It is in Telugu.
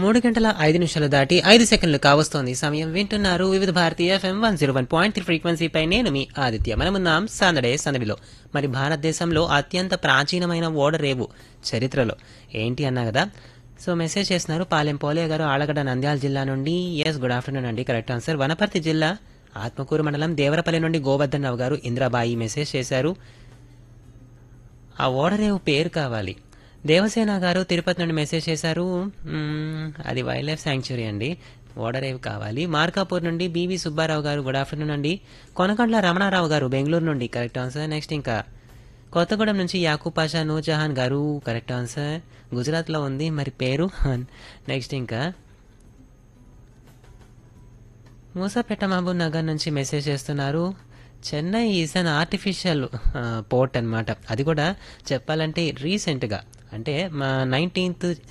మూడు గంటల ఐదు నిమిషాలు దాటి ఐదు సెకండ్లు కావస్తోంది సమయం వింటున్నారు వివిధ భారతీయ FM one zero one point three ఫ్రీక్వెన్సీపై నేను మీ ఆదిత్య మనమున్నాం సందడే సందడిలో మరి భారతదేశంలో అత్యంత ప్రాచీనమైన ఓడరేవు చరిత్రలో ఏంటి అన్నా కదా సో మెసేజ్ చేస్తున్నారు పాలెం పోలే గారు ఆలగడ్డ నంద్యాల జిల్లా నుండి ఎస్ గుడ్ ఆఫ్టర్నూన్ అండి కరెక్ట్ ఆన్సర్ వనపర్తి జిల్లా ఆత్మకూరు మండలం దేవరపల్లి నుండి గోవర్ధన్ రావు గారు ఇంద్రాబాయి మెసేజ్ చేశారు ఆ ఓడరేవు పేరు కావాలి దేవసేన గారు తిరుపతి నుండి మెసేజ్ చేశారు మ్మ్, అది వైల్డ్ లైఫ్ శాంక్చురీ అండి ఓడరేవు కావాలి మార్కాపూర్ నుండి బీవీ సుబ్బారావు గారు గుడ్ ఆఫ్టర్నూన్ అండి కొనకొండల రమణారావు గారు బెంగళూరు నుండి కరెక్ట్ ఆన్సర్ నెక్స్ట్ ఇంకా కొత్తగూడెం నుంచి యాకూబ్ పాషా నూర్జహాన్ గారు కరెక్ట్ ఆన్సర్ గుజరాత్లో ఉంది మరి పేరు నెక్స్ట్ ఇంకా మూసాపేట మహబూబ్ నగర్ నుంచి మెసేజ్ చేస్తున్నారు Chennai is an artificial port అన్నమాట అది కూడా చెప్పాలంటే రీసెంట్గా అంటే మా నైన్టీన్త్